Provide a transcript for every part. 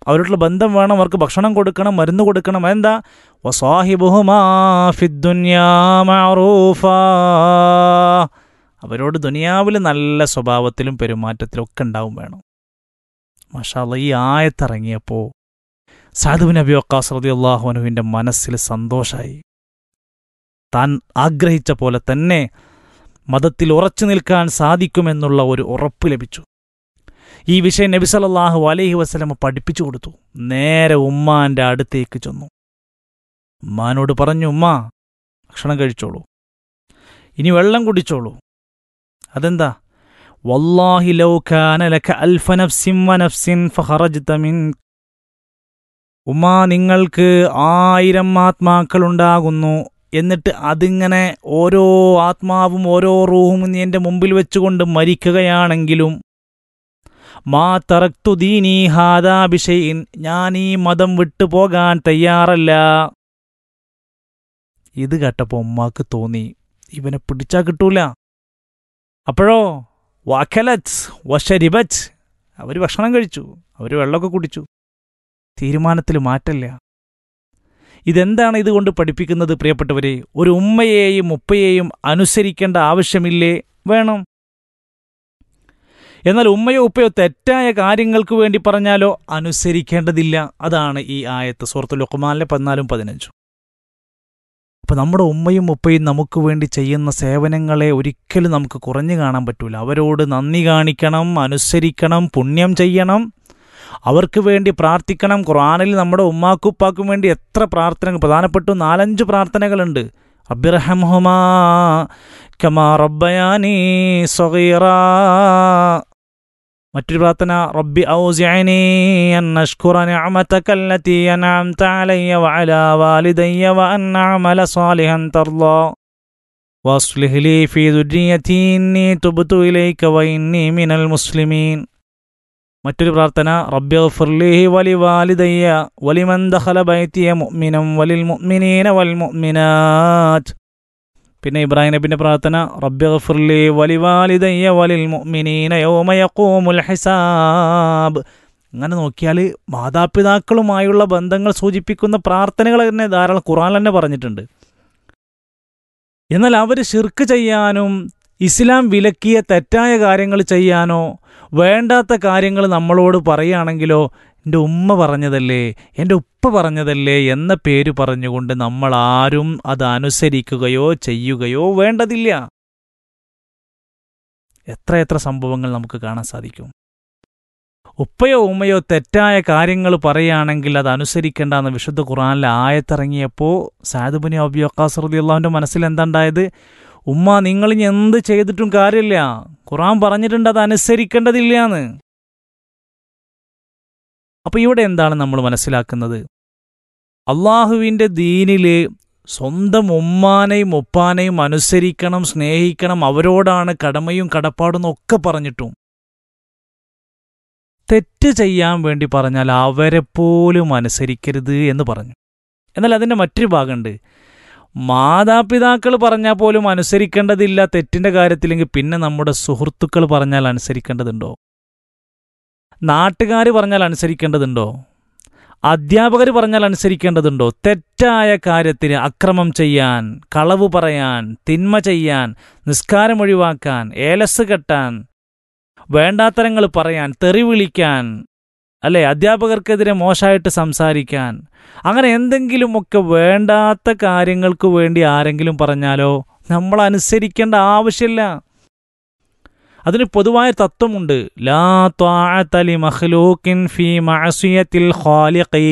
അവരോടുള്ള ബന്ധം വേണം അവർക്ക് ഭക്ഷണം കൊടുക്കണം മരുന്ന് കൊടുക്കണം എന്താ വസാഹിബുഹുമാ ഫിദ്ദുന്യാ മഅറൂഫാ അവരോട് ദുനിയാവിൽ നല്ല സ്വഭാവത്തിലും പെരുമാറ്റത്തിലും ഒക്കെ ഉണ്ടാവും വേണം മഷാല്ല ഈ ആയത്തിറങ്ങിയപ്പോൾ സാധുബിൻ അബി വക്കാസ് റതി അള്ളാഹുനുവിൻ്റെ മനസ്സിൽ സന്തോഷമായി താൻ ആഗ്രഹിച്ച പോലെ തന്നെ മതത്തിൽ ഉറച്ചു നിൽക്കാൻ സാധിക്കുമെന്നുള്ള ഒരു ഉറപ്പ് ലഭിച്ചു ഈ വിഷയം നബി സല്ലല്ലാഹു അലൈഹി വസല്ലമ പഠിപ്പിച്ചു കൊടുത്തു നേരെ ഉമ്മാന്റെ അടുത്തേക്ക് ചെന്നു ഉമ്മാനോട് പറഞ്ഞു ഉമ്മ ഭക്ഷണം കഴിച്ചോളൂ ഇനി വെള്ളം കുടിച്ചോളൂ അതെന്താ വല്ലാഹി ലൗ കാന ലക അൽഫ നഫ്സിൻ വനഫ്സിൻ ഫഖറജ്ത മിൻ ഉമ്മ നിങ്ങൾക്ക് ആയിരം ആത്മാക്കളുണ്ടാകുന്നു എന്നിട്ട് അതിങ്ങനെ ഓരോ ആത്മാവും ഓരോ റൂഹും നീ എൻ്റെ മുമ്പിൽ വെച്ചുകൊണ്ട് മരിക്കുകയാണെങ്കിലും മാ തറക്തു ദീനീ ഹാദാഭിഷയിൻ ഞാൻ ഈ മതം വിട്ടു പോകാൻ തയ്യാറല്ല ഇത് കേട്ടപ്പോൾ ഉമ്മാക്ക് തോന്നി ഇവനെ പിടിച്ചാ കിട്ടൂല അപ്പോഴോ വാക്കലച്ച് വശരിബച്ച് അവർ ഭക്ഷണം കഴിച്ചു അവർ വെള്ളമൊക്കെ കുടിച്ചു തീരുമാനത്തിൽ മാറ്റല്ല ഇതെന്താണ് ഇതുകൊണ്ട് പഠിപ്പിക്കുന്നത് പ്രിയപ്പെട്ടവരെ ഒരു ഉമ്മയെയും ഉപ്പയെയും അനുസരിക്കേണ്ട ആവശ്യമില്ലേ വേണം എന്നാൽ ഉമ്മയോ ഉപ്പയോ തെറ്റായ കാര്യങ്ങൾക്ക് വേണ്ടി പറഞ്ഞാലോ അനുസരിക്കേണ്ടതില്ല അതാണ് ഈ ആയത്ത് സുഹൃത്തു ലുക്കുമാലിലെ പതിനാലും പതിനഞ്ചും അപ്പൊ നമ്മുടെ ഉമ്മയും ഉപ്പയും നമുക്ക് വേണ്ടി ചെയ്യുന്ന സേവനങ്ങളെ ഒരിക്കലും നമുക്ക് കുറഞ്ഞു കാണാൻ പറ്റൂല അവരോട് നന്ദി കാണിക്കണം അനുസരിക്കണം പുണ്യം ചെയ്യണം അവർക്ക് വേണ്ടി പ്രാർത്ഥിക്കണം ഖുറാനിൽ നമ്മുടെ ഉമ്മാക്കുപ്പാക്കും വേണ്ടി എത്ര പ്രാർത്ഥനകൾ പ്രധാനപ്പെട്ട നാലഞ്ച് പ്രാർത്ഥനകളുണ്ട് അബ്ബിറഹംഹുമാ കമാ റബ്ബയാനി സഗീറാ മറ്റൊരു പ്രാർത്ഥന റബ്ബി ഔസിഅനി അൻ അഷ്കുറ നിഅമതക അല്ലതി അൻഅംത അലയ്യ വഅലാ വാലിദയ്യ വഅൻ അഅമല സാലിഹൻ തർളാ واصلح لي في ذريتي إني تبت إليك وإني من المسلمين മറ്റൊരു പ്രാർത്ഥന റബ്ബി ഗഫിർലിഹി വലി വാലിദയ്യ വലിമൻ ദഖല ബൈത്തിയ മുഅ്മിനം വലിൽ മുഅ്മിനീന വൽ മുഅ്മിനാത്ത് പിന്നെ ഇബ്രാഹിം നബിന്റെ പ്രാർത്ഥന റബ്ബി ഗഫിർലി വലി വാലിദയ്യ വലിൽ മുഅ്മിനീന യൗമ യഖൂമുൽ ഹിസാബ് അങ്ങനെ നോക്കിയാൽ മാതാപിതാക്കളുമായുള്ള ബന്ധങ്ങൾ സൂചിപ്പിക്കുന്ന പ്രാർത്ഥനകൾ തന്നെ ധാരാളം ഖുറാൻ തന്നെ പറഞ്ഞിട്ടുണ്ട് എന്നാൽ അവർ ഷിർക്ക് ചെയ്യാനും ഇസ്ലാം വിലക്കിയ തെറ്റായ കാര്യങ്ങൾ ചെയ്യാനോ വേണ്ടാത്ത കാര്യങ്ങൾ നമ്മളോട് പറയുകയാണെങ്കിലോ എൻ്റെ ഉമ്മ പറഞ്ഞതല്ലേ എൻ്റെ ഉപ്പ പറഞ്ഞതല്ലേ എന്ന പേര് പറഞ്ഞുകൊണ്ട് നമ്മൾ ആരും അത് അനുസരിക്കുകയോ ചെയ്യുകയോ വേണ്ടതില്ല എത്ര എത്ര സംഭവങ്ങൾ നമുക്ക് കാണാൻ സാധിക്കും ഉപ്പയോ ഉമ്മയോ തെറ്റായ കാര്യങ്ങൾ പറയുകയാണെങ്കിൽ അത് അനുസരിക്കേണ്ടെന്ന് വിശുദ്ധ ഖുറാനിലെ ആയത്തിറങ്ങിയപ്പോൾ സാദുബിനി അബി അക്കാസറുദ്ദി അള്ളാഹുവിൻ്റെ മനസ്സിൽ എന്താണ്ടായത് ഉമ്മ നിങ്ങൾ ഇനി എന്ത് ചെയ്തിട്ടും കാര്യമില്ല ഖുറാൻ പറഞ്ഞിട്ടുണ്ട് അത് അനുസരിക്കേണ്ടതില്ല എന്ന് അപ്പൊ ഇവിടെ എന്താണ് നമ്മൾ മനസ്സിലാക്കുന്നത് അള്ളാഹുവിൻ്റെ ദീനില് സ്വന്തം ഉമ്മാനെയും ഉപ്പാനെയും അനുസരിക്കണം സ്നേഹിക്കണം അവരോടാണ് കടമയും കടപ്പാടും ഒക്കെ പറഞ്ഞിട്ടും തെറ്റ് ചെയ്യാൻ വേണ്ടി പറഞ്ഞാൽ അവരെ പോലും അനുസരിക്കരുത് എന്ന് പറഞ്ഞു എന്നാൽ അതിൻ്റെ മറ്റൊരു ഭാഗമുണ്ട് മാതാപിതാക്കൾ പറഞ്ഞാൽ പോലും അനുസരിക്കേണ്ടതില്ല തെറ്റിന്റെ കാര്യത്തിലെങ്കിൽ പിന്നെ നമ്മുടെ സുഹൃത്തുക്കൾ പറഞ്ഞാൽ അനുസരിക്കേണ്ടതുണ്ടോ നാട്ടുകാർ പറഞ്ഞാൽ അനുസരിക്കേണ്ടതുണ്ടോ അധ്യാപകർ പറഞ്ഞാൽ അനുസരിക്കേണ്ടതുണ്ടോ തെറ്റായ കാര്യത്തിന് അക്രമം ചെയ്യാൻ കളവ് പറയാൻ തിന്മ ചെയ്യാൻ നിസ്കാരം ഒഴിവാക്കാൻ ഏലസ് കെട്ടാൻ വേണ്ടാത്തരങ്ങൾ പറയാൻ തെറി വിളിക്കാൻ അല്ലെ അധ്യാപകർക്കെതിരെ മോശമായിട്ട് സംസാരിക്കാൻ അങ്ങനെ എന്തെങ്കിലുമൊക്കെ വേണ്ടാത്ത കാര്യങ്ങൾക്ക് വേണ്ടി ആരെങ്കിലും പറഞ്ഞാലോ നമ്മൾ അനുസരിക്കേണ്ട ആവശ്യമില്ല അതിന് പൊതുവായ തത്വമുണ്ട് ലാ ത്വാഅത്തലി മഖ്ലൂക്കിൻ ഫീ മഅസിയത്തിൽ ഖാലിഖി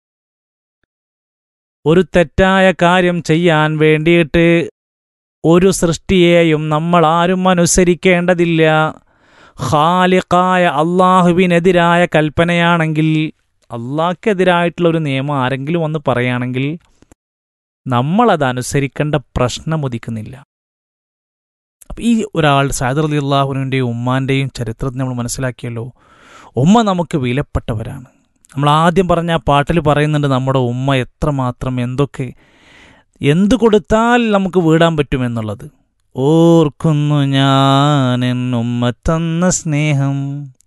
ഒരു തെറ്റായ കാര്യം ചെയ്യാൻ വേണ്ടിയിട്ട് ഒരു സൃഷ്ടിയെയും നമ്മൾ ആരും അനുസരിക്കേണ്ടതില്ല ഖാലിഖായ അള്ളാഹുവിനെതിരായ കൽപ്പനയാണെങ്കിൽ അള്ളാഹ്ക്കെതിരായിട്ടുള്ള ഒരു നിയമം ആരെങ്കിലും വന്ന് പറയുകയാണെങ്കിൽ നമ്മളത് അനുസരിക്കേണ്ട പ്രശ്നം ഉദിക്കുന്നില്ല അപ്പം ഈ ഒരാൾ സാദർ അലി അള്ളാഹുവിൻ്റെയും ഉമ്മാൻ്റെയും ചരിത്രത്തിൽ നമ്മൾ മനസ്സിലാക്കിയല്ലോ ഉമ്മ നമുക്ക് വിലപ്പെട്ടവരാണ് നമ്മൾ ആദ്യം പറഞ്ഞ ആ പാട്ടിൽ പറയുന്നുണ്ട് നമ്മുടെ ഉമ്മ എത്രമാത്രം എന്തൊക്കെ എന്തു കൊടുത്താൽ നമുക്ക് വീടാൻ പറ്റുമെന്നുള്ളത് ഓർക്കുന്നു ഞാൻ എന്നുമ്മ തന്ന സ്നേഹം